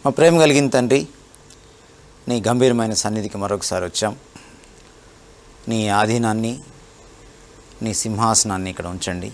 మా ప్రేమ కలిగిన తండ్రి నీ గంభీరమైన సన్నిధికి మరొకసారి వచ్చాం నీ ఆధీనాన్ని నీ సింహాసనాన్ని ఇక్కడ ఉంచండి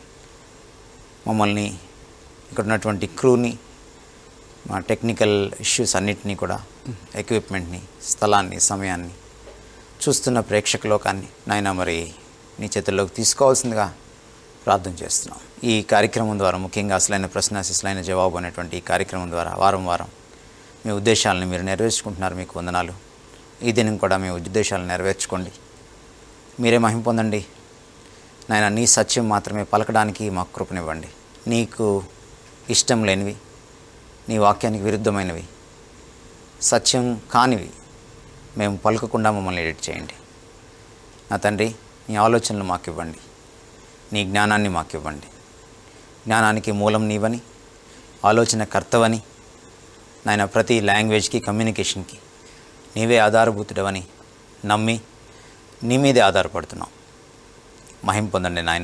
మమ్మల్ని ఇక్కడ ఉన్నటువంటి క్రూని మా టెక్నికల్ ఇష్యూస్ అన్నిటినీ కూడా ఎక్విప్మెంట్ని స్థలాన్ని సమయాన్ని చూస్తున్న ప్రేక్షక లోకాన్ని నాయన మరి నీ చేతుల్లోకి తీసుకోవాల్సిందిగా ప్రార్థన చేస్తున్నాం ఈ కార్యక్రమం ద్వారా ముఖ్యంగా అసలైన ప్రశ్న అసలైన జవాబు అనేటువంటి ఈ కార్యక్రమం ద్వారా వారం వారం మీ ఉద్దేశాలను మీరు నెరవేర్చుకుంటున్నారు మీకు వందనాలు ఈ దినం కూడా మీ ఉద్దేశాలను నెరవేర్చుకోండి మీరే మహిమ పొందండి నాయన నీ సత్యం మాత్రమే పలకడానికి మాకు కృపనివ్వండి నీకు ఇష్టం లేనివి నీ వాక్యానికి విరుద్ధమైనవి సత్యం కానివి మేము పలకకుండా మమ్మల్ని ఎడిట్ చేయండి నా తండ్రి నీ ఆలోచనలు మాకు ఇవ్వండి నీ జ్ఞానాన్ని మాకు ఇవ్వండి జ్ఞానానికి మూలం నీవని ఆలోచన కర్తవని నాయన ప్రతి లాంగ్వేజ్కి కమ్యూనికేషన్కి నీవే ఆధారభూతుడవని నమ్మి నీ మీదే ఆధారపడుతున్నాం మహిం పొందండి నాయన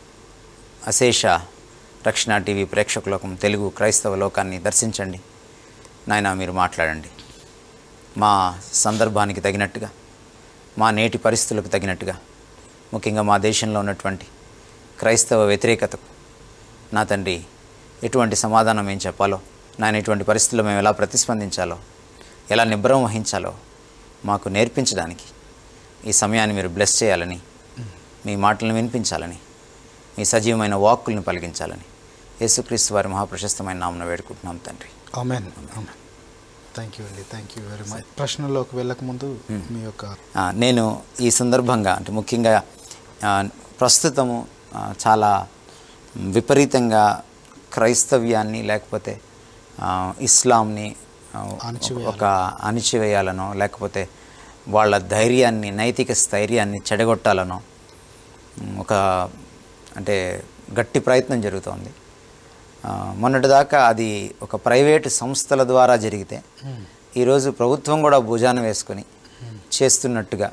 అశేష రక్షణ టీవీ ప్రేక్షకులకం తెలుగు క్రైస్తవ లోకాన్ని దర్శించండి నాయన మీరు మాట్లాడండి మా సందర్భానికి తగినట్టుగా మా నేటి పరిస్థితులకు తగినట్టుగా ముఖ్యంగా మా దేశంలో ఉన్నటువంటి క్రైస్తవ వ్యతిరేకతకు నా తండ్రి ఎటువంటి సమాధానం ఏం చెప్పాలో నాయన ఇటువంటి పరిస్థితుల్లో మేము ఎలా ప్రతిస్పందించాలో ఎలా నిబ్రం వహించాలో మాకు నేర్పించడానికి ఈ సమయాన్ని మీరు బ్లెస్ చేయాలని మీ మాటలను వినిపించాలని మీ సజీవమైన వాక్కుల్ని పలికించాలని యేసుక్రీస్తు వారి మహాప్రశస్తమైన నామను వేడుకుంటున్నాం తండ్రి ఆమెన్ ఆమెన్ థ్యాంక్ యూ అండి థ్యాంక్ యూ వెరీ మచ్ ప్రశ్నలోకి వెళ్ళకముందు మీ యొక్క ఆ, నేను ఈ సందర్భంగా అంటే ముఖ్యంగా ఆ, ప్రస్తుతము ఆ, చాలా విపరీతంగా క్రైస్తవ్యాన్ని లేకపోతే ఆ, ఇస్లాంని ఆ, అణచివేయాలి. ఒక అణిచివేయాలనో లేకపోతే వాళ్ళ ధైర్యాన్ని నైతిక స్థైర్యాన్ని చెడగొట్టాలనో ఉమ్, ఒక అంటే గట్టి ప్రయత్నం జరుగుతోంది ఆ, మొన్నటిదాకా అది ఒక ప్రైవేటు సంస్థల ద్వారా జరిగితే ఈరోజు ప్రభుత్వం కూడా భుజాన వేసుకొని చేస్తున్నట్టుగా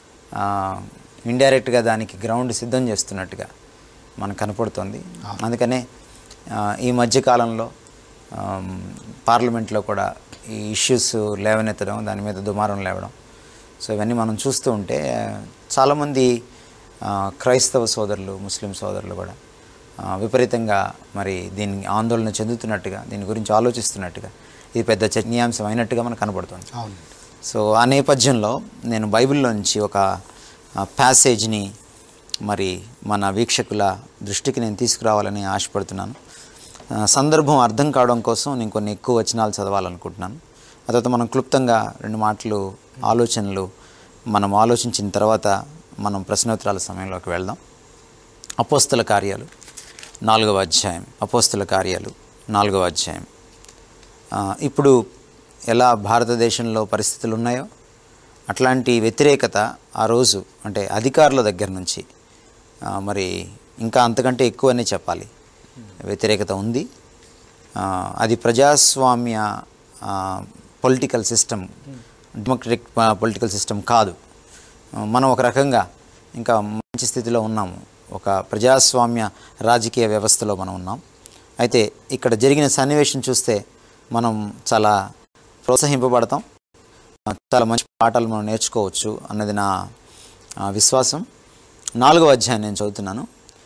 ఇండైరెక్ట్గా దానికి గ్రౌండ్ సిద్ధం చేస్తున్నట్టుగా మనకు కనపడుతోంది అందుకనే ఆ, ఈ మధ్యకాలంలో ఆమ్, పార్లమెంట్లో కూడా ఈ ఇష్యూస్ లేవనెత్తడం దాని మీద దుమారం లేవడం సో ఇవన్నీ మనం చూస్తూ ఉంటే ఆ, చాలామంది ఆ, క్రైస్తవ సోదరులు ముస్లిం సోదరులు కూడా ఆ, విపరీతంగా మరి దీన్ని ఆందోళన చెందుతున్నట్టుగా దీని గురించి ఆలోచిస్తున్నట్టుగా ఇది పెద్ద చర్చనీయాంశం అయినట్టుగా మనకు కనబడుతుంది అవును సో ఆ నేపథ్యంలో నేను బైబిల్లో నుంచి ఒక ప్యాసేజ్ని మరి మన వీక్షకుల దృష్టికి నేను తీసుకురావాలని ఆశపడుతున్నాను ఆ, సందర్భం అర్థం కావడం కోసం నేను కొన్ని ఎక్కువ వచనాలు చదవాలనుకుంటున్నాను ఆ తర్వాత మనం క్లుప్తంగా రెండు మాటలు ఆలోచనలు మనం ఆలోచించిన తర్వాత మనం ప్రశ్నోత్తరాల సమయంలోకి వెళ్దాం అపోస్తల కార్యాలు నాలుగవ అధ్యాయం అపోస్తల కార్యాలు నాలుగవ అధ్యాయం ఆ, ఇప్పుడు ఎలా భారతదేశంలో పరిస్థితులు ఉన్నాయో అట్లాంటి వ్యతిరేకత ఆ రోజు అంటే అధికారుల దగ్గర నుంచి ఆ, మరి ఇంకా అంతకంటే ఎక్కువనే చెప్పాలి వ్యతిరేకత ఉంది ఆ, అది ప్రజాస్వామ్య political system democratic political system కాదు ఆ, మనం ఒక రకంగా ఇంకా మంచి స్థితిలో ఉన్నాము ఒక ప్రజాస్వామ్య రాజకీయ వ్యవస్థలో మనం ఉన్నాం అయితే ఇక్కడ జరిగిన సన్నివేశం చూస్తే మనం చాలా ప్రోత్సహింపబడతాం ఆ, చాలా మంచి పాఠాలు మనం నేర్చుకోవచ్చు అన్నది నా ఆ, విశ్వాసం నాలుగవ అధ్యాయం నేను చదువుతున్నాను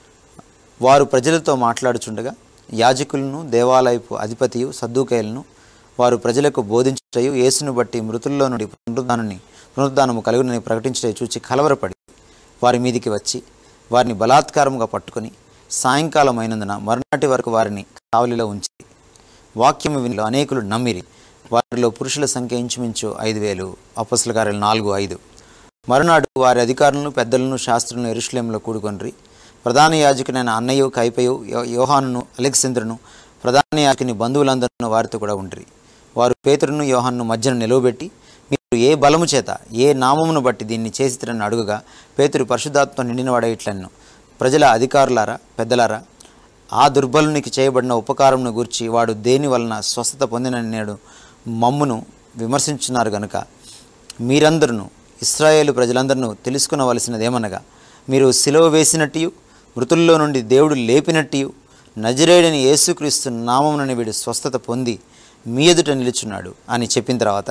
వారు ప్రజలతో మాట్లాడుచుండగా యాజకులను దేవాలయపు అధిపతియు సద్దుకైలను వారు ప్రజలకు బోధించటయు యేసును బట్టి మృతుల్లో నుండి పునరుద్ధానాన్ని పునరుద్ధానము కలుగునని ప్రకటించట చూచి కలవరపడి వారి మీదికి వచ్చి వారిని బలాత్కారముగా పట్టుకొని సాయంకాలం అయినందున మరునాటి వరకు వారిని కావలిలో ఉంచి వాక్యము విని అనేకులు నమ్మిరి వారిలో పురుషుల సంఖ్య ఇంచుమించు ఐదు వేలు అపస్సుల కార్యాలు నాలుగు ఐదు మరునాడు వారి అధికారులను పెద్దలను శాస్త్రులను ఎరుషులేంలో కూడుకొనిరి ప్రధాన యాజకునైన అన్నయ్య కైపయు యో- యోహానును అలెక్సేంద్రును ప్రధాన యాజకుని బంధువులందరూ వారితో కూడా ఉండిరి వారు పేతురును యోహాన్ను మధ్యన నిలువబెట్టి మీరు ఏ బలము చేత ఏ నామమును బట్టి దీన్ని చేసిరని అడుగుగా పేతురు పరిశుద్ధాత్మ నిండినవాడ ఇట్లను ప్రజల అధికారులారా పెద్దలారా ఆ దుర్బలునికి చేయబడిన ఉపకారమును గూర్చి వాడు దేని వలన స్వస్థత పొందిన నేడు మమ్మును విమర్శించున్నారు గనుక మీరందరూ ఇస్రాయేలు ప్రజలందరూ తెలుసుకునవలసినదేమనగా మీరు సిలువ వేసినట్టు మృతుల్లో నుండి దేవుడు లేపినట్టు నజరేయుడని యేసుక్రీస్తు నామమునని వీడు స్వస్థత పొంది మీ ఎదుట నిలుచున్నాడు అని చెప్పిన తర్వాత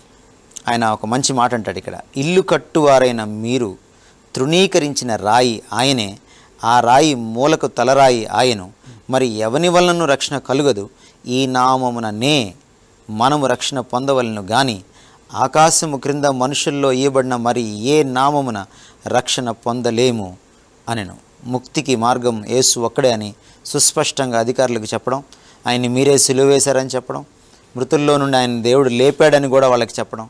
ఆయన ఒక మంచి మాట అంటాడు ఇక్కడ ఇల్లు కట్టువారైన మీరు తృణీకరించిన రాయి ఆయనే ఆ రాయి మూలకు తలరాయి ఆయను మరి ఎవని వలనను రక్షణ కలుగదు ఈ నామముననే మనము రక్షణ పొందవలను గాని ఆకాశము క్రింద మనుషుల్లో ఇవ్వబడిన మరి ఏ నామమున రక్షణ పొందలేము అనెను ముక్తికి మార్గం యేసు ఒక్కడే అని సుస్పష్టంగా అధికారులకు చెప్పడం ఆయన్ని మీరే సిలువ వేశారని చెప్పడం మృతుల్లో నుండి ఆయన దేవుడు లేపాడని కూడా వాళ్ళకి చెప్పడం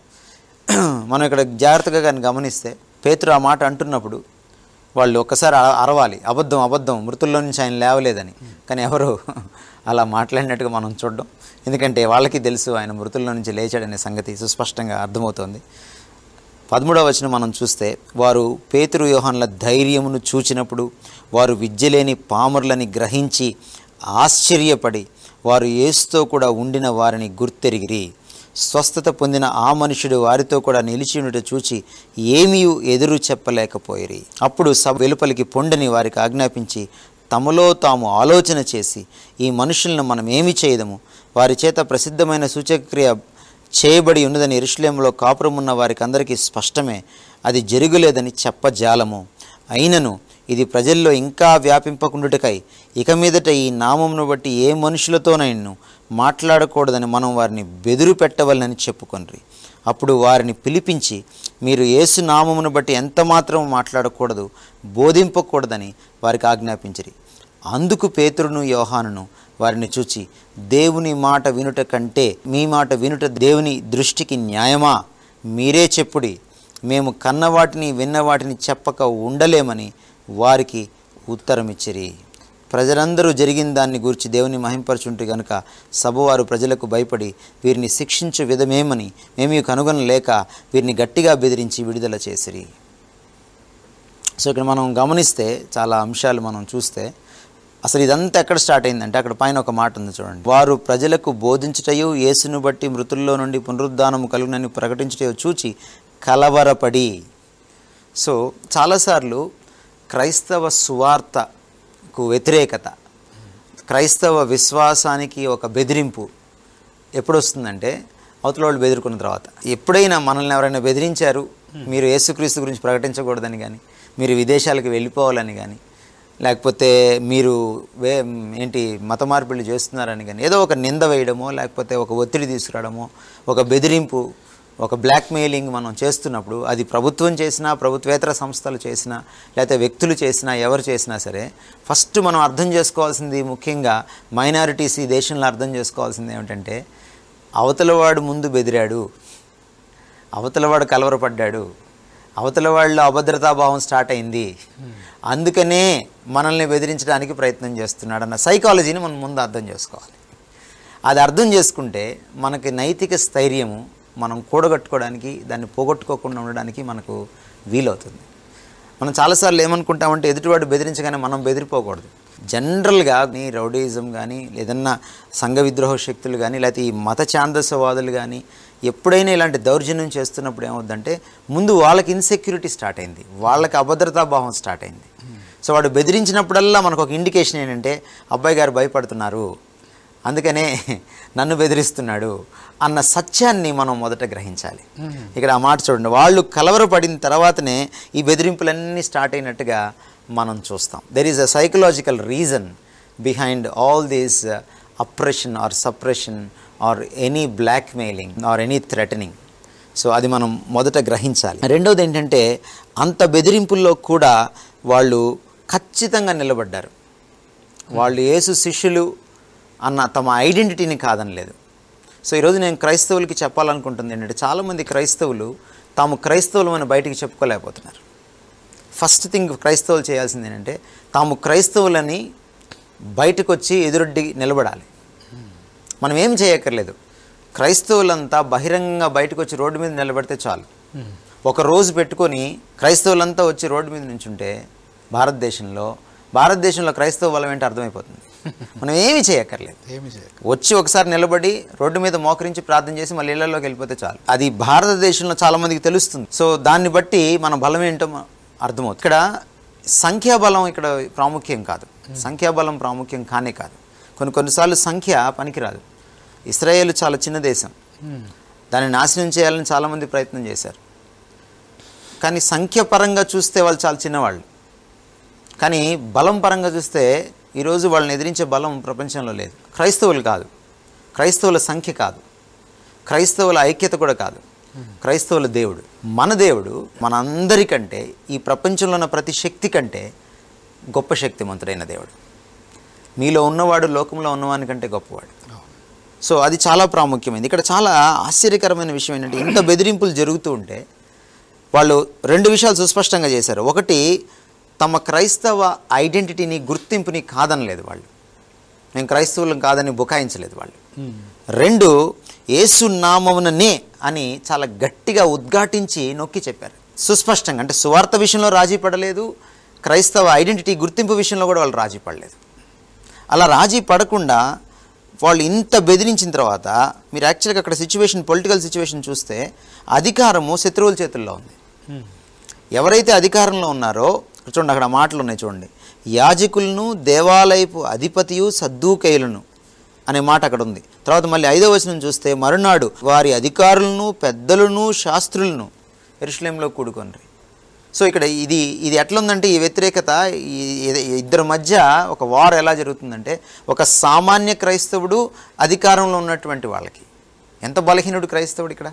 మనం ఇక్కడ జాగ్రత్తగా కానీ గమనిస్తే పేతురు ఆ మాట అంటున్నప్పుడు వాళ్ళు ఒక్కసారి అర- అరవాలి అబద్ధం అబద్ధం మృతుల్లో నుంచి ఆయన లేవలేదని కానీ ఎవరు అలా మాట్లాడినట్టుగా మనం చూడడం ఎందుకంటే వాళ్ళకి తెలుసు ఆయన మృతుల్లో నుంచి లేచాడనే సంగతి సుస్పష్టంగా అర్థమవుతోంది పదమూడవ వచనం మనం చూస్తే వారు పేతురు యోహాన్ల ధైర్యమును చూచినప్పుడు వారు విద్యలేని పామరులని గ్రహించి ఆశ్చర్యపడి వారు యేసుతో కూడా ఉండిన వారిని గుర్తెరిగిరి స్వస్థత పొందిన ఆ మనుషుడు వారితో కూడా నిలిచి ఉండుట చూచి ఏమీ ఎదురు చెప్పలేకపోయిరి అప్పుడు సభ వెలుపలికి పొండని వారికి ఆజ్ఞాపించి తమలో తాము ఆలోచన చేసి ఈ మనుషులను మనం ఏమి చేయదము వారి చేత ప్రసిద్ధమైన సూచక్రియ చేయబడి ఉన్నదని ఎరుషులేములో కాపురమున్న వారికి అందరికీ స్పష్టమే అది జరుగులేదని చెప్పజాలము అయినను ఇది ప్రజల్లో ఇంకా వ్యాపింపకుండుటకై ఇక మీదట ఈ నామమును బట్టి ఏ మనుషులతోనైను మాట్లాడకూడదని మనం వారిని బెదురు పెట్టవలనని చెప్పుకొనిరి అప్పుడు వారిని పిలిపించి మీరు యేసు నామమును బట్టి ఎంత మాత్రం మాట్లాడకూడదు బోధింపకూడదని వారికి ఆజ్ఞాపించిరి అందుకు పేతురును యోహానును వారిని చూచి దేవుని మాట వినుట కంటే మీ మాట వినుట దేవుని దృష్టికి న్యాయమా మీరే చెప్పుడి మేము కన్న వాటిని విన్న వాటిని చెప్పక ఉండలేమని వారికి ఉత్తరమిచ్చిరి ప్రజలందరూ జరిగిన దాన్ని గురించి దేవుని మహింపరచుంటే గనుక సభవారు ప్రజలకు భయపడి వీరిని శిక్షించు విధమేమని మేము కనుగొనలేక వీరిని గట్టిగా బెదిరించి విడుదల చేసిరి సో ఇక్కడ మనం గమనిస్తే చాలా అంశాలు మనం చూస్తే అసలు ఇదంతా ఎక్కడ స్టార్ట్ అయిందంటే అక్కడ పైన ఒక మాట ఉంది చూడండి వారు ప్రజలకు బోధించుటయు యేసును బట్టి మృతుల్లో నుండి పునరుద్ధానము కలుగునని ప్రకటించుటయో చూచి కలవరపడి సో చాలాసార్లు క్రైస్తవ సువార్తకు వ్యతిరేకత క్రైస్తవ విశ్వాసానికి ఒక బెదిరింపు ఎప్పుడు వస్తుందంటే అవతల వాళ్ళు బెదిరుకున్న తర్వాత ఎప్పుడైనా మనల్ని ఎవరైనా బెదిరించారు మీరు యేసుక్రీస్తు గురించి ప్రకటించకూడదని కానీ మీరు విదేశాలకు వెళ్ళిపోవాలని కానీ లేకపోతే మీరు వే ఏంటి మత మార్పిడి చేస్తున్నారని కానీ ఏదో ఒక నింద వేయడమో లేకపోతే ఒక ఒత్తిడి తీసుకురావడమో ఒక బెదిరింపు ఒక బ్లాక్మెయిలింగ్ మనం చేస్తున్నప్పుడు అది ప్రభుత్వం చేసినా ప్రభుత్వేతర సంస్థలు చేసినా లేకపోతే వ్యక్తులు చేసినా ఎవరు చేసినా సరే ఫస్ట్ మనం అర్థం చేసుకోవాల్సింది ముఖ్యంగా మైనారిటీస్ ఈ దేశంలో అర్థం చేసుకోవాల్సింది ఏమిటంటే అవతలవాడు ముందు బెదిరాడు అవతలవాడు కలవరపడ్డాడు అవతల వాళ్ళలో అభద్రతాభావం స్టార్ట్ అయింది అందుకనే మనల్ని బెదిరించడానికి ప్రయత్నం చేస్తున్నాడు అన్న సైకాలజీని మనం ముందు అర్థం చేసుకోవాలి అది అర్థం చేసుకుంటే మనకి నైతిక స్థైర్యము మనం కూడగట్టుకోవడానికి దాన్ని పోగొట్టుకోకుండా ఉండడానికి మనకు వీలవుతుంది మనం చాలాసార్లు ఏమనుకుంటామంటే ఎదుటివాడు బెదిరించగానే మనం బెదిరిపోకూడదు జనరల్గా నీ రౌడీయిజం కానీ ఏదన్నా సంఘ విద్రోహ శక్తులు కానీ లేకపోతే ఈ మత ఛాందసవాదులు కానీ ఎప్పుడైనా ఇలాంటి దౌర్జన్యం చేస్తున్నప్పుడు ఏమవుద్దంటే ముందు వాళ్ళకి ఇన్సెక్యూరిటీ స్టార్ట్ అయింది వాళ్ళకి అభద్రతా భావం స్టార్ట్ అయింది సో వాడు బెదిరించినప్పుడల్లా మనకు ఒక ఇండికేషన్ ఏంటంటే అబ్బాయి గారు భయపడుతున్నారు అందుకనే నన్ను బెదిరిస్తున్నాడు అన్న సత్యాన్ని మనం మొదట గ్రహించాలి ఇక్కడ ఆ మాట చూడండి వాళ్ళు కలవరపడిన తర్వాతనే ఈ బెదిరింపులన్నీ స్టార్ట్ అయినట్టుగా మనం చూస్తాం there is a psychological reason behind all these oppression or suppression or any blackmailing or any threatening so అది మనం మొదట గ్రహించాలి రెండోది ఏంటంటే అంత బెదిరింపుల్లో కూడా వాళ్ళు ఖచ్చితంగా నిలబడ్డారు వాళ్ళు యేసు శిష్యులు అన్న తమ ఐడెంటిటీని కాదనలేదు సో ఈరోజు నేను క్రైస్తవులకి చెప్పాలనుకుంటుంది ఏంటంటే చాలామంది క్రైస్తవులు తాము క్రైస్తవులు అని బయటికి చెప్పుకోలేకపోతున్నారు ఫస్ట్ థింగ్ క్రైస్తవులు చేయాల్సింది ఏంటంటే తాము క్రైస్తవులని బయటకు వచ్చి ఎదురొడ్డి నిలబడాలి మనం ఏం చేయక్కర్లేదు క్రైస్తవులంతా బహిరంగంగా బయటకు వచ్చి రోడ్డు మీద నిలబడితే చాలు ఒక రోజు పెట్టుకొని క్రైస్తవులంతా వచ్చి రోడ్డు మీద నుంచుంటే భారతదేశంలో భారతదేశంలో క్రైస్తవ బలం ఏంటో అర్థమైపోతుంది మనం ఏమీ చేయక్కర్లేదు ఏమి చేయక వచ్చి ఒకసారి నిలబడి రోడ్డు మీద మోకరించి ప్రార్థన చేసి మళ్ళీ ఇళ్లలోకి వెళ్ళిపోతే చాలు అది భారతదేశంలో చాలా మందికి తెలుస్తుంది సో దాన్ని బట్టి మన బలం ఏంటో మ- అర్థమవుతుంది ఇక్కడ సంఖ్యాబలం ఇక్కడ ప్రాముఖ్యం కాదు సంఖ్యాబలం ప్రాముఖ్యం కానే కాదు కొన్ని కొన్నిసార్లు సంఖ్య పనికిరాదు ఇస్రాయేల్ చాలా చిన్న దేశం దాన్ని నాశనం చేయాలని చాలామంది ప్రయత్నం చేశారు కానీ సంఖ్యపరంగా చూస్తే వాళ్ళు చాలా చిన్నవాళ్ళు కానీ బలం పరంగా చూస్తే ఈరోజు వాళ్ళని ఎదిరించే బలం ప్రపంచంలో లేదు క్రైస్తవులు కాదు క్రైస్తవుల సంఖ్య కాదు క్రైస్తవుల ఐక్యత కూడా కాదు క్రైస్తవుల దేవుడు మన దేవుడు మన అందరికంటే ఈ ప్రపంచంలో ఉన్న ప్రతి శక్తి కంటే గొప్ప శక్తిమంతుడైన దేవుడు మీలో ఉన్నవాడు లోకంలో ఉన్నవాని కంటే గొప్పవాడు సో అది చాలా ప్రాముఖ్యమైనది ఇక్కడ చాలా ఆశ్చర్యకరమైన విషయం ఏంటంటే ఇంత బెదిరింపులు జరుగుతూ ఉంటే వాళ్ళు రెండు విషయాలు సుస్పష్టంగా చేశారు ఒకటి తమ క్రైస్తవ ఐడెంటిటీని గుర్తింపుని కాదనలేదు వాళ్ళు మేము క్రైస్తవులం కాదని బుకాయించలేదు వాళ్ళు రెండు యేసు నామముననే అని చాలా గట్టిగా ఉద్ఘాటించి నొక్కి చెప్పారు సుస్పష్టంగా అంటే సువార్త విషయంలో రాజీ పడలేదు క్రైస్తవ ఐడెంటిటీ గుర్తింపు విషయంలో కూడా వాళ్ళు రాజీ పడలేదు అలా రాజీ పడకుండా వాళ్ళు ఇంత బెదిరించిన తర్వాత మీరు యాక్చువల్గా అక్కడ సిచ్యువేషన్ పొలిటికల్ సిచ్యువేషన్ చూస్తే అధికారము శత్రువుల చేతుల్లో ఉంది ఎవరైతే అధికారంలో ఉన్నారో చూడండి అక్కడ మాటలు ఉన్నాయి చూడండి యాజకులను దేవాలయపు అధిపతియు సద్దూకయులను అనే మాట అక్కడ ఉంది తర్వాత మళ్ళీ ఐదో వచనం చూస్తే మరునాడు వారి అధికారులను పెద్దలను శాస్త్రులను ఎరుషలేంలో కూడుకొనరి సో ఇక్కడ ఇది ఇది ఎట్లా ఉందంటే ఈ వ్యతిరేకత ఈ ఈ- ఈ ఇద్దరి మధ్య ఒక వార్ ఎలా జరుగుతుందంటే ఒక సామాన్య క్రైస్తవుడు అధికారంలో ఉన్నటువంటి వాళ్ళకి ఎంత బలహీనుడు క్రైస్తవుడు ఇక్కడ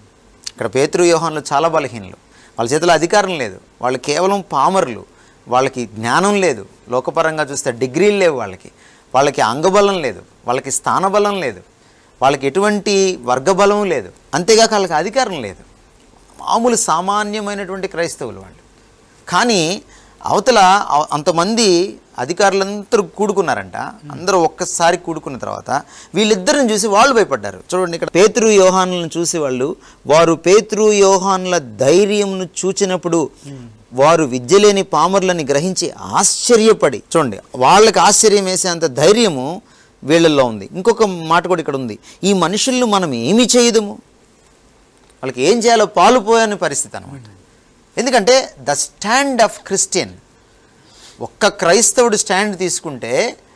ఇక్కడ పేతురు యోహాన్లు చాలా బలహీనులు వాళ్ళ చేతిలో అధికారం లేదు వాళ్ళు కేవలం పామరులు వాళ్ళకి జ్ఞానం లేదు లోకపరంగా చూస్తే డిగ్రీలు లేవు వాళ్ళకి వాళ్ళకి అంగబలం లేదు వాళ్ళకి స్థానబలం లేదు వాళ్ళకి ఎటువంటి వర్గబలం లేదు అంతేగాక వాళ్ళకి అధికారం లేదు మామూలు సామాన్యమైనటువంటి క్రైస్తవులు వాళ్ళు కానీ అవతల అవ- అంతమంది అధికారులందరూ కూడుకున్నారంట అందరూ ఒక్కసారి కూడుకున్న తర్వాత వీళ్ళిద్దరిని చూసి వాళ్ళు భయపడ్డారు చూడండి ఇక్కడ పేతురు యోహానులను చూసి వాళ్ళు వారు పేతురు యోహానుల ధైర్యంను చూచినప్పుడు వారు విద్యలేని పామరులని గ్రహించి ఆశ్చర్యపడి చూడండి వాళ్ళకి ఆశ్చర్యం వేసేంత ధైర్యము వీళ్ళల్లో ఉంది ఇంకొక మాట కూడా ఇక్కడ ఉంది ఈ మనుషులను మనం ఏమి చేయదము వాళ్ళకి ఏం చేయాలో పాలుపోయని పరిస్థితి అనమాట ఎందుకంటే ద స్టాండ్ ఆఫ్ క్రిస్టియన్ ఒక్క క్రైస్తవుడు స్టాండ్ తీసుకుంటే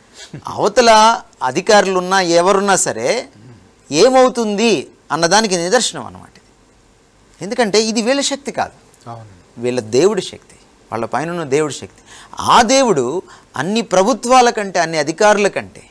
అవతల అధికారులు ఉన్నా ఎవరున్నా సరే ఏమవుతుంది అన్నదానికి నిదర్శనం అనమాట ఇది ఎందుకంటే ఇది వీళ్ళ శక్తి కాదు అవును వీళ్ళ దేవుడి శక్తి వాళ్ళ పైన ఉన్న దేవుడి శక్తి ఆ దేవుడు అన్ని ప్రభుత్వాల కంటే అన్ని అధికారుల కంటే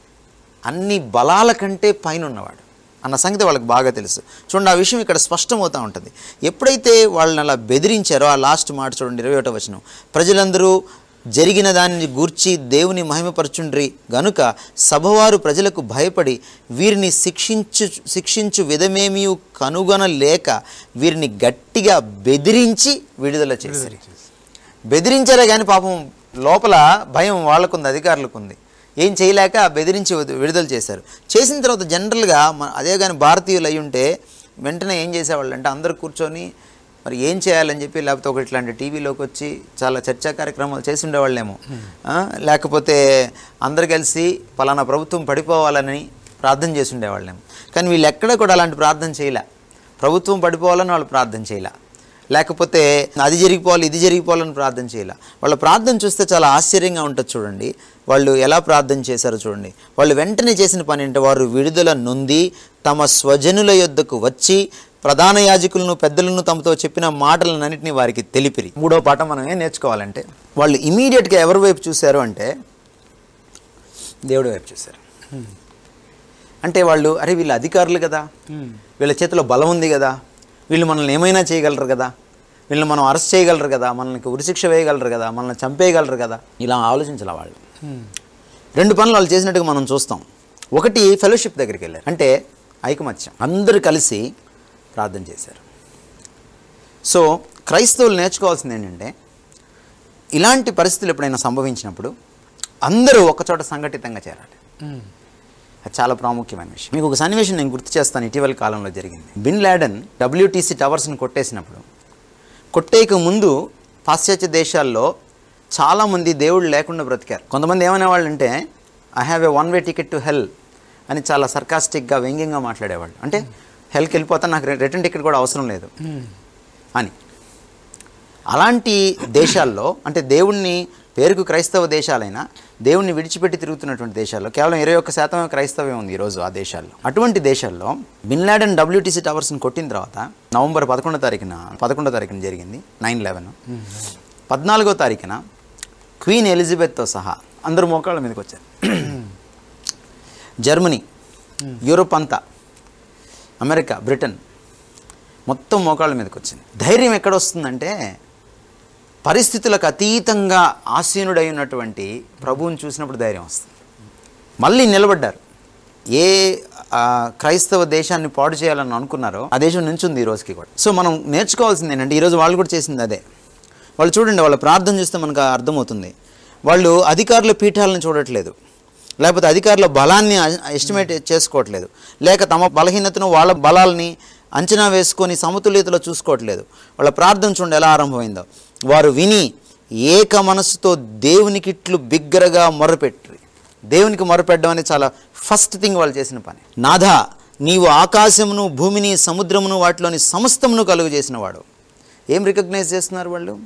అన్ని బలాల కంటే పైన ఉన్నవాడు అన్న సంగతి వాళ్ళకి బాగా తెలుసు చూడండి ఆ విషయం ఇక్కడ స్పష్టమవుతూ ఉంటుంది ఎప్పుడైతే వాళ్ళని అలా బెదిరించారో ఆ లాస్ట్ మాట చూడండి ఇరవై ఒకటో వచనం ప్రజలందరూ జరిగిన దానిని గూర్చి దేవుని మహిమపరచుండ్రి గనుక సభవారు ప్రజలకు భయపడి వీరిని శిక్షించు శిక్షించు విధమేమీ కనుగొనలేక వీరిని గట్టిగా బెదిరించి విడుదల చేశారు బెదిరించారే కానీ పాపం లోపల భయం వాళ్ళకుంది అధికారులకు ఉంది ఏం చేయలేక బెదిరించి వద- విడుదల చేశారు చేసిన తర్వాత జనరల్గా మన అదే కానీ భారతీయులు అయి ఉంటే వెంటనే ఏం చేసేవాళ్ళు అంటే అందరు కూర్చొని మరి ఏం చేయాలని చెప్పి లేకపోతే ఒక ఇట్లాంటి టీవీలోకి వచ్చి చాలా చర్చా కార్యక్రమాలు చేసి ఉండేవాళ్ళేమో ఆ, లేకపోతే అందరు కలిసి పలానా ప్రభుత్వం పడిపోవాలని ప్రార్థన చేసి ఉండేవాళ్ళేమో కానీ వీళ్ళు ఎక్కడ కూడా అలాంటి ప్రార్థన చేయలే ప్రభుత్వం పడిపోవాలని వాళ్ళు ప్రార్థన చేయలే లేకపోతే అది జరిగిపోవాలి ఇది జరిగిపోవాలని ప్రార్థన చేయాల వాళ్ళ ప్రార్థన చూస్తే చాలా ఆశ్చర్యంగా ఉంటుంది చూడండి వాళ్ళు ఎలా ప్రార్థన చేశారో చూడండి వాళ్ళు వెంటనే చేసిన పని ఏంటంటే వారు విడుదల నొంది తమ స్వజనుల యొద్దకు వచ్చి ప్రధాన యాజకులను పెద్దలను తమతో చెప్పిన మాటలన్నింటినీ వారికి తెలిపిరి మూడో పాఠం మనం ఏం నేర్చుకోవాలంటే వాళ్ళు ఇమీడియట్గా ఎవరి వైపు చూశారు అంటే దేవుడి వైపు చూశారు అంటే వాళ్ళు అరే వీళ్ళు అధికారులు కదా వీళ్ళ చేతిలో బలం ఉంది కదా వీళ్ళు మనల్ని ఏమైనా చేయగలరు కదా వీళ్ళని మనం అరెస్ట్ చేయగలరు కదా మనల్ని ఉరిశిక్ష వేయగలరు కదా మనల్ని చంపేయగలరు కదా ఇలా ఆలోచించాల వాళ్ళు రెండు పనులు వాళ్ళు చేసినట్టుగా మనం చూస్తాం ఒకటి ఫెలోషిప్ దగ్గరికి వెళ్ళారు అంటే ఐకమత్యం అందరూ కలిసి ప్రార్థన చేశారు సో క్రైస్తవులు నేర్చుకోవాల్సింది ఏంటంటే ఇలాంటి పరిస్థితులు ఎప్పుడైనా సంభవించినప్పుడు అందరూ ఒకచోట సంఘటితంగా చేరాలి అది చాలా ప్రాముఖ్యమైన విషయం మీకు ఒక సన్నివేశం నేను గుర్తు చేస్తాను ఇటీవల కాలంలో జరిగింది బిన్ లాడెన్ డబ్ల్యూటీసీ టవర్స్ని కొట్టేసినప్పుడు కొట్టేయక ముందు పాశ్చాత్య దేశాల్లో చాలామంది దేవుళ్ళు లేకుండా బ్రతికారు కొంతమంది ఏమనేవాళ్ళు అంటే I have a one way ticket to hell అని చాలా సర్కాస్టిక్గా వ్యంగ్యంగా మాట్లాడేవాళ్ళు అంటే హెల్కి వెళ్ళిపోతా నాకు రిటర్న్ టికెట్ కూడా అవసరం లేదు అని అలాంటి దేశాల్లో అంటే దేవుణ్ణి పేరుకు క్రైస్తవ దేశాలైనా దేవుణ్ణి విడిచిపెట్టి తిరుగుతున్నటువంటి దేశాల్లో కేవలం ఇరవై ఒక్క శాతమే క్రైస్తవ్యం ఉంది ఈరోజు ఆ దేశాల్లో అటువంటి దేశాల్లో బిన్ లాడెన్ డబ్ల్యూటీసీ టవర్స్ని కొట్టిన తర్వాత నవంబర్ పదకొండో తారీఖున పదకొండో తారీఖున జరిగింది నైన్ లెవెన్ పద్నాలుగో తారీఖున క్వీన్ ఎలిజబెత్తో సహా అందరూ మోకాళ్ళ మీదకి వచ్చారు జర్మనీ యూరోప్ అంతా అమెరికా బ్రిటన్ మొత్తం మోకాళ్ళ మీదకి వచ్చింది ధైర్యం ఎక్కడ వస్తుందంటే పరిస్థితులకు అతీతంగా ఆసీనుడై ఉన్నటువంటి ప్రభువుని చూసినప్పుడు ధైర్యం వస్తుంది మళ్ళీ నిలబడ్డారు ఏ ఆ, క్రైస్తవ దేశాన్ని పాడు చేయాలని అనుకున్నారో ఆ దేశం నుంచి ఉంది ఈ రోజుకి కూడా సో మనం నేర్చుకోవాల్సింది ఏంటంటే ఈరోజు వాళ్ళు కూడా చేసింది అదే వాళ్ళు చూడండి వాళ్ళ ప్రార్థన చూస్తే మనకు అర్థమవుతుంది వాళ్ళు అధికారుల పీఠాలను చూడట్లేదు లేకపోతే అధికారుల బలాన్ని ఎస్టిమేట్ చేసుకోవట్లేదు లేక తమ బలహీనతను వాళ్ళ బలాల్ని అంచనా వేసుకొని సమతుల్యతలో చూసుకోవట్లేదు వాళ్ళ ప్రార్థన చూడండి ఎలా ఆరంభమైందో వారు విని ఏక మనసుతో దేవునికిట్లు బిగ్గరగా మొరపెట్టి దేవునికి మొరపెట్టడం అనేది చాలా ఫస్ట్ థింగ్ వాళ్ళు చేసిన పని నాథా నీవు ఆకాశమును భూమిని సముద్రమును వాటిలోని సమస్తమును కలుగు చేసినవాడు ఏం రికగ్నైజ్ చేస్తున్నారు వాళ్ళు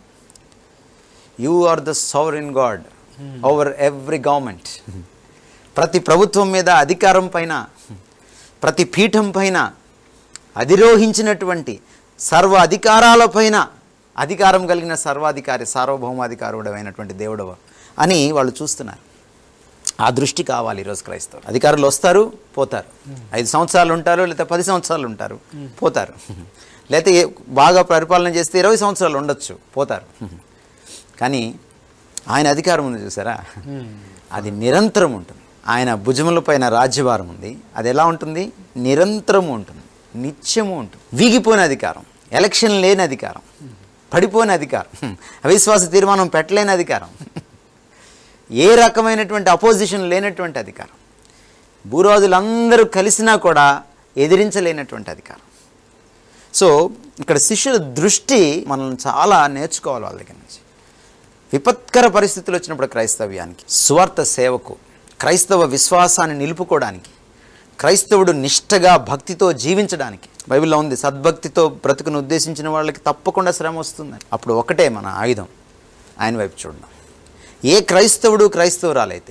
you are the sovereign God over every government ప్రతి ప్రభుత్వం మీద అధికారం పైన ప్రతి పీఠం పైన అధిరోహించినటువంటి సర్వ అధికారాలపైన అధికారం కలిగిన సర్వాధికారి సార్వభౌమాధికారుడు అయినటువంటి దేవుడవ అని వాళ్ళు చూస్తున్నారు ఆ దృష్టి కావాలి ఈరోజు క్రైస్తవులు అధికారులు వస్తారు పోతారు ఐదు సంవత్సరాలు ఉంటారు లేదా పది సంవత్సరాలు ఉంటారు పోతారు లేకపోతే ఏ- బాగా పరిపాలన చేస్తే ఇరవై సంవత్సరాలు ఉండొచ్చు పోతారు కానీ ఆయన అధికారం ఉంది చూసారా అది నిరంతరం ఉంటుంది ఆయన భుజముల పైన రాజ్యభారం ఉంది అది ఎలా ఉంటుంది నిరంతరము ఉంటుంది నిత్యము ఉంటుంది వీగిపోయిన అధికారం ఎలక్షన్ లేని అధికారం పడిపోయిన అధికారం అవిశ్వాస తీర్మానం పెట్టలేని అధికారం ఏ రకమైనటువంటి అపోజిషన్ లేనటువంటి అధికారం భూరాజులందరూ కలిసినా కూడా ఎదిరించలేనటువంటి అధికారం సో ఇక్కడ శిష్యుల దృష్టి మనం చాలా నేర్చుకోవాలి వాళ్ళ దగ్గర నుంచి విపత్కర పరిస్థితులు వచ్చినప్పుడు క్రైస్తవ్యానికి స్వార్థ సేవకు క్రైస్తవ విశ్వాసాన్ని నిలుపుకోవడానికి క్రైస్తవుడు నిష్టగా భక్తితో జీవించడానికి బైబిల్లో ఉంది సద్భక్తితో బ్రతుకును ఉద్దేశించిన వాళ్ళకి తప్పకుండా శ్రమ వస్తుందని అప్పుడు ఒకటే మన ఆయుధం ఆయన వైపు చూడడం ఏ క్రైస్తవుడు క్రైస్తవురాలైతే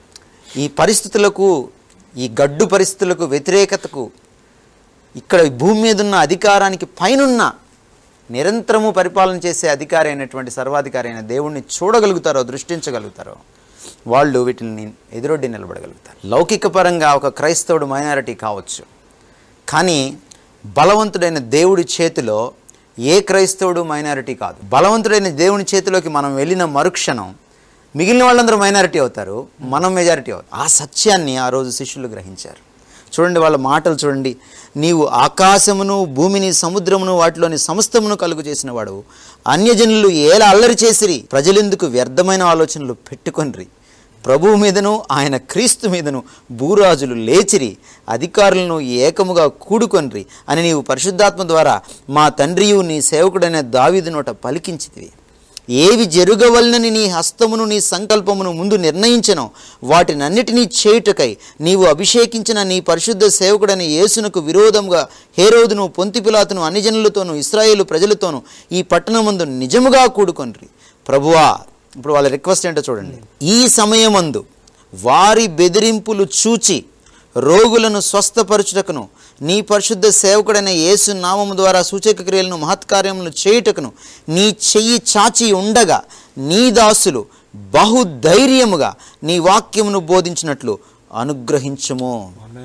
ఈ పరిస్థితులకు ఈ గడ్డు పరిస్థితులకు వ్యతిరేకతకు ఇక్కడ ఈ భూమి మీద ఉన్న అధికారానికి పైనున్న నిరంతరము పరిపాలన చేసే అధికారి అయినటువంటి సర్వాధికారి అయిన దేవుణ్ణి చూడగలుగుతారో దృష్టించగలుగుతారో వాళ్ళు వీటిని ఎదురొడ్డి నిలబడగలుగుతారు లౌకిక పరంగా ఒక క్రైస్తవుడు మైనారిటీ కావచ్చు కానీ బలవంతుడైన దేవుడి చేతిలో ఏ క్రైస్తవుడు మైనారిటీ కాదు బలవంతుడైన దేవుని చేతిలోకి మనం వెళ్ళిన మరుక్షణం మిగిలిన వాళ్ళందరూ మైనారిటీ అవుతారు మనం మెజారిటీ అవుతాం ఆ సత్యాన్ని ఆ రోజు శిష్యులు గ్రహించారు చూడండి వాళ్ళ మాటలు చూడండి నీవు ఆకాశమును భూమిని సముద్రమును వాటిలోని సమస్తమును కలుగు చేసిన వాడు అన్యజనులు ఏలా అల్లరి చేసిరి ప్రజలెందుకు వ్యర్థమైన ఆలోచనలు పెట్టుకొనిరి ప్రభువు మీదను ఆయన క్రీస్తు మీదను భూరాజులు లేచిరి అధికారులను ఏకముగా కూడుకొనిరి అని నీవు పరిశుద్ధాత్మ ద్వారా మా తండ్రియు నీ సేవకుడైన దావీదు నోట పలికించితివి ఏవి జరుగవలనని నీ హస్తమును నీ సంకల్పమును ముందు నిర్ణయించను వాటినన్నిటినీ చేయుటకై నీవు అభిషేకించిన నీ పరిశుద్ధ సేవకుడైన యేసునకు విరోధముగా హేరోదును పొంతిపిలాతును అన్ని జనులతోనూ ఇస్రాయేలు ప్రజలతోనూ ఈ పట్టణమందు నిజముగా కూడుకొనిరి ప్రభువా ఇప్పుడు వాళ్ళ రిక్వెస్ట్ ఏంటో చూడండి ఈ సమయమందు వారి బెదిరింపులు చూచి రోగులను స్వస్థపరచుటకును నీ పరిశుద్ధ సేవకుడైన యేసు నామము ద్వారా సూచక క్రియలను మహత్కార్యములను చేయుటకును నీ చెయ్యి చాచి ఉండగా నీ దాసులు బహుధైర్యముగా నీ వాక్యమును బోధించినట్లు అనుగ్రహించుము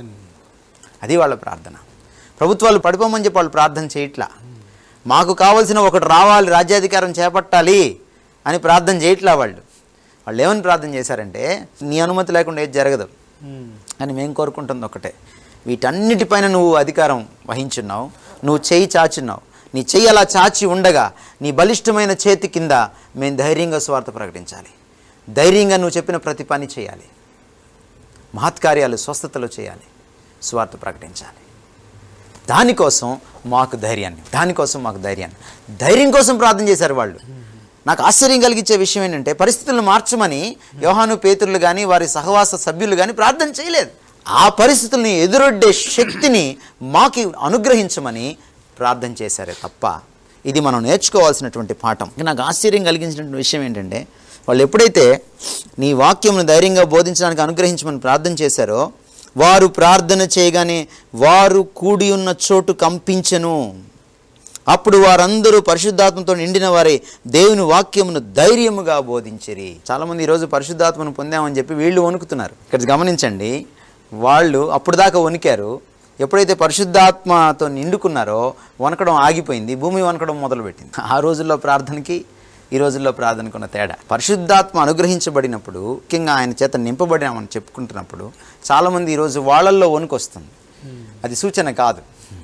అది వాళ్ళ ప్రార్థన ప్రభుత్వాలు పడిపోమని చెప్పి వాళ్ళు ప్రార్థన చేయట్లా మాకు కావాల్సిన ఒకటి రావాలి రాజ్యాధికారం చేపట్టాలి అని ప్రార్థన చేయట్లా వాళ్ళు వాళ్ళు ఏమని ప్రార్థన చేశారంటే నీ అనుమతి లేకుండా ఏది జరగదు అని మేము కోరుకుంటుంది ఒకటే వీటన్నిటిపైన నువ్వు అధికారం వహించున్నావు నువ్వు చేయి చాచున్నావు నీ చెయ్యి అలా చాచి ఉండగా నీ బలిష్టమైన చేతి కింద మేము ధైర్యంగా స్వార్థ ప్రకటించాలి ధైర్యంగా నువ్వు చెప్పిన ప్రతి పని చేయాలి మహత్కార్యాలు స్వస్థతలు చేయాలి స్వార్థ ప్రకటించాలి దానికోసం మాకు ధైర్యాన్ని దానికోసం మాకు ధైర్యాన్ని ధైర్యం కోసం ప్రార్థన చేశారు వాళ్ళు నాకు ఆశ్చర్యం కలిగించే విషయం ఏంటంటే పరిస్థితులను మార్చమని యోహాను పేతులు కానీ వారి సహవాస సభ్యులు కానీ ప్రార్థన చేయలేదు ఆ పరిస్థితుల్ని ఎదురొడ్డే శక్తిని మాకు అనుగ్రహించమని ప్రార్థన చేశారే తప్ప ఇది మనం నేర్చుకోవాల్సినటువంటి పాఠం నాకు ఆశ్చర్యం కలిగించినటువంటి విషయం ఏంటంటే వాళ్ళు ఎప్పుడైతే నీ వాక్యమును ధైర్యంగా బోధించడానికి అనుగ్రహించమని ప్రార్థన చేశారో వారు ప్రార్థన చేయగానే వారు కూడి ఉన్న చోటు కంపించెను అప్పుడు వారందరూ పరిశుద్ధాత్మతో నిండిన వారే దేవుని వాక్యమును ధైర్యముగా బోధించిరి చాలామంది ఈరోజు పరిశుద్ధాత్మను పొందామని చెప్పి వీళ్ళు వణుకుతున్నారు ఇక్కడ గమనించండి వాళ్ళు అప్పుడు దాకా వణికారు ఎప్పుడైతే పరిశుద్ధాత్మతో నిండుకున్నారో వణకడం ఆగిపోయింది భూమి వణకడం మొదలుపెట్టింది ఆ రోజుల్లో ప్రార్థనకి ఈ రోజుల్లో ప్రార్థనకు ఉన్న తేడా పరిశుద్ధాత్మ అనుగ్రహించబడినప్పుడు ముఖ్యంగా ఆయన చేత నింపబడినామని చెప్పుకుంటున్నప్పుడు చాలామంది ఈరోజు వాళ్ళల్లో వణుకు వస్తుంది అది సూచన కాదు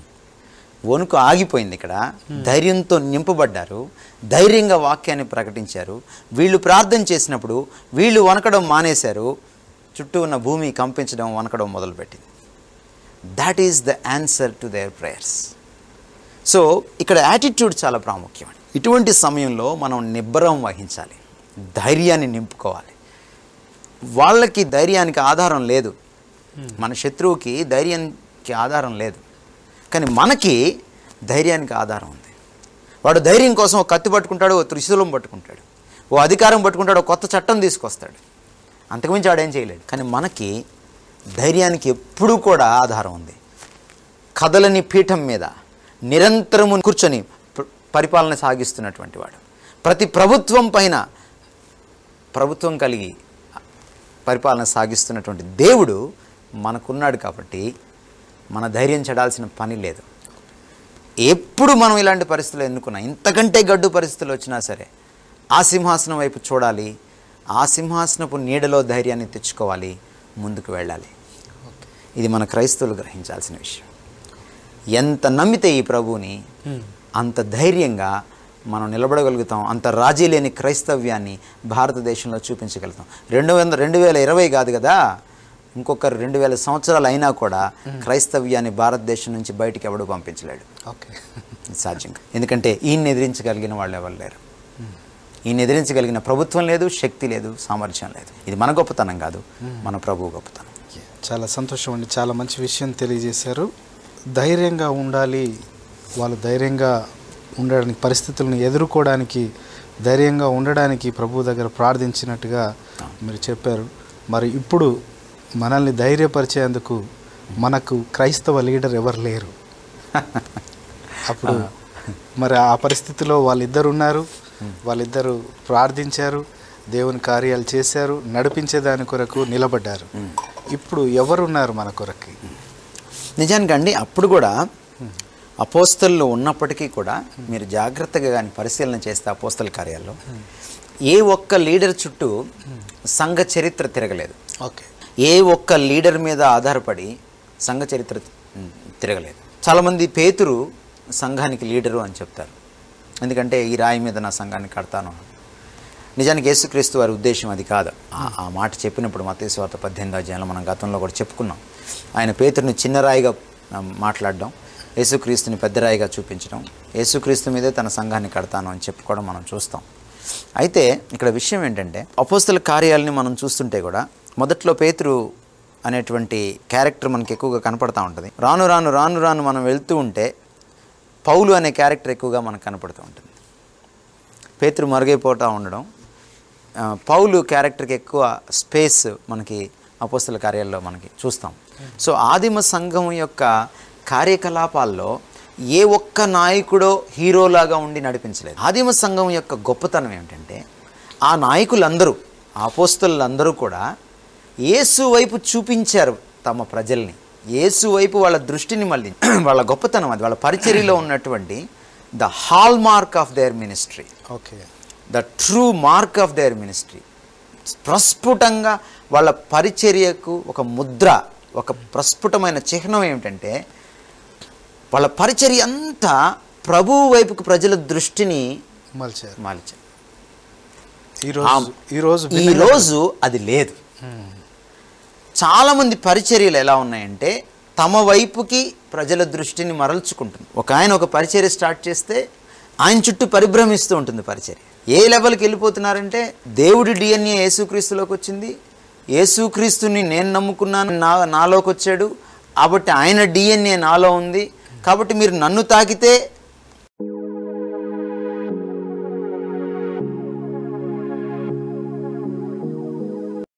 వణుకు ఆగిపోయింది ఇక్కడ ధైర్యంతో నింపబడ్డారు ధైర్యంగా వాక్యాన్ని ప్రకటించారు వీళ్ళు ప్రార్థన చేసినప్పుడు వీళ్ళు వనకడం మానేశారు చుట్టూ ఉన్న భూమి కంపించడం వనకడం మొదలుపెట్టింది that is the answer to their prayers so ఇక్కడ యాటిట్యూడ్ చాలా ప్రాముఖ్యం ఇటువంటి సమయంలో మనం నిబ్బరం వహించాలి ధైర్యాన్ని నింపుకోవాలి వాళ్ళకి ధైర్యానికి ఆధారం లేదు మన శత్రువుకి ధైర్యానికి ఆధారం లేదు కానీ మనకి ధైర్యానికి ఆధారం ఉంది వాడు ధైర్యం కోసం ఒక కత్తి పట్టుకుంటాడు ఓ త్రిశూలం పట్టుకుంటాడు ఓ అధికారం పట్టుకుంటాడు ఓ కొత్త చట్టం తీసుకొస్తాడు అంతకుమించి వాడేం చేయలేడు కానీ మనకి ధైర్యానికి ఎప్పుడూ కూడా ఆధారం ఉంది కదలని పీఠం మీద నిరంతరము కూర్చొని ప- పరిపాలన సాగిస్తున్నటువంటి వాడు ప్రతి ప్రభుత్వం పైన ప్రభుత్వం కలిగి పరిపాలన సాగిస్తున్నటువంటి దేవుడు మనకున్నాడు కాబట్టి మన ధైర్యం చెడాల్సిన పని లేదు ఎప్పుడు మనం ఇలాంటి పరిస్థితులు ఎన్నుకున్నా ఇంతకంటే గడ్డు పరిస్థితులు వచ్చినా సరే ఆ సింహాసనం వైపు చూడాలి ఆ సింహాసనపు నీడలో ధైర్యాన్ని తెచ్చుకోవాలి ముందుకు వెళ్ళాలి ఇది మన క్రైస్తవులు గ్రహించాల్సిన విషయం ఎంత నమ్మితే ఈ ప్రభువుని అంత ధైర్యంగా మనం నిలబడగలుగుతాం అంత రాజీ లేని క్రైస్తవ్యాన్ని భారతదేశంలో చూపించగలుగుతాం రెండు వందల రెండు వేల ఇరవై కాదు కదా ఇంకొక రెండు వేల సంవత్సరాలు అయినా కూడా క్రైస్తవ్యాన్ని భారతదేశం నుంచి బయటికి ఎవడు పంపించలేడు ఓకే ఇది సాధ్యం కాదు. ఎందుకంటే ఈయన్ని ఎదిరించగలిగిన వాళ్ళు ఎవరు లేరు ఈయన ఎదిరించగలిగిన ప్రభుత్వం లేదు శక్తి లేదు సామర్థ్యం లేదు ఇది మన గొప్పతనం కాదు మన ప్రభువు గొప్పతనం చాలా సంతోషం అండి చాలా మంచి విషయం తెలియజేశారు ధైర్యంగా ఉండాలి వాళ్ళు ధైర్యంగా ఉండడానికి పరిస్థితులను ఎదుర్కోవడానికి ధైర్యంగా ఉండడానికి ప్రభు దగ్గర ప్రార్థించినట్టుగా మీరు చెప్పారు మరి ఇప్పుడు మనల్ని ధైర్యపరిచేందుకు మనకు క్రైస్తవ లీడర్ ఎవరు లేరు అప్పుడు మరి ఆ పరిస్థితిలో వాళ్ళిద్దరు ఉన్నారు వాళ్ళిద్దరు ప్రార్థించారు దేవుని కార్యాలు చేశారు నడిపించే దాని కొరకు నిలబడ్డారు ఇప్పుడు ఎవరున్నారు మన కొరకి నిజానికి అండి అప్పుడు కూడా అపోస్తల్లో ఉన్నప్పటికీ కూడా మీరు జాగ్రత్తగా కానీ పరిశీలన చేస్తే అపోస్తల కార్యాల్లో ఏ ఒక్క లీడర్ చుట్టూ సంఘ చరిత్ర తిరగలేదు ఓకే ఏ ఒక్క లీడర్ మీద ఆధారపడి సంఘ చరిత్ర ఉమ్, తిరగలేదు చాలామంది పేతురు సంఘానికి లీడరు అని చెప్తారు ఎందుకంటే ఈ రాయి మీద నా సంఘాన్ని కడతాను నిజానికి యేసుక్రీస్తు వారి ఉద్దేశం అది కాదు ఆ- ఆ మాట చెప్పినప్పుడు మతేశ్వార్త పద్దెనిమిది అధ్యాయంలో మనం గతంలో కూడా చెప్పుకున్నాం ఆయన పేతురుని చిన్న రాయిగా ఆ, మాట్లాడడం యేసుక్రీస్తుని పెద్ద రాయిగా చూపించడం యేసుక్రీస్తు మీదే తన సంఘాన్ని కడతాను అని చెప్పుకోవడం మనం చూస్తాం అయితే ఇక్కడ విషయం ఏంటంటే అపోస్తల కార్యాలని మనం చూస్తుంటే కూడా మొదట్లో పేతురు అనేటువంటి క్యారెక్టర్ మనకి ఎక్కువగా కనపడతా ఉంటుంది రాను రాను రాను రాను మనం వెళ్తూ ఉంటే పౌలు అనే క్యారెక్టర్ ఎక్కువగా మనకు కనపడుతూ ఉంటుంది పేతురు మరుగైపోతూ ఉండడం ఆ, పౌలు క్యారెక్టర్కి ఎక్కువ స్పేస్ మనకి అపోస్తల కార్యాల్లో మనకి చూస్తాం సో ఆదిమ సంఘం యొక్క కార్యకలాపాల్లో ఏ ఒక్క నాయకుడో హీరోలాగా ఉండి నడిపించలేదు ఆదిమ సంఘం యొక్క గొప్పతనం ఏమిటంటే ఆ నాయకులందరూ ఆ అపోస్తలందరూ కూడా యేసు వైపు చూపించారు తమ ప్రజల్ని యేసు వైపు వాళ్ళ దృష్టిని మళ్ళీ వాళ్ళ గొప్పతనం అది వాళ్ళ పరిచర్యలో ఉన్నటువంటి the hallmark of their ministry okay the true mark of their ministry ప్రస్ఫుటంగా వాళ్ళ పరిచర్యకు ఒక ముద్ర ఒక ప్రస్ఫుటమైన చిహ్నం ఏమిటంటే వాళ్ళ పరిచర్య అంతా ప్రభువు వైపుకు ప్రజల దృష్టిని మలిచారు మాల్చారు ఈరోజు ఈరోజు ఈ రోజు అది లేదు చాలామంది పరిచర్యలు ఎలా ఉన్నాయంటే తమ వైపుకి ప్రజల దృష్టిని మరల్చుకుంటుంది ఒక ఆయన ఒక పరిచర్య స్టార్ట్ చేస్తే ఆయన చుట్టూ పరిభ్రమిస్తూ ఉంటుంది పరిచర్య ఏ లెవెల్కి వెళ్ళిపోతున్నారంటే దేవుడి డిఎన్ఏ యేసుక్రీస్తులోకి వచ్చింది యేసుక్రీస్తుని నేను నమ్ముకున్నాను నా నాలోకి వచ్చాడు కాబట్టి ఆయన డిఎన్ఏ నాలో ఉంది కాబట్టి మీరు నన్ను తాకితే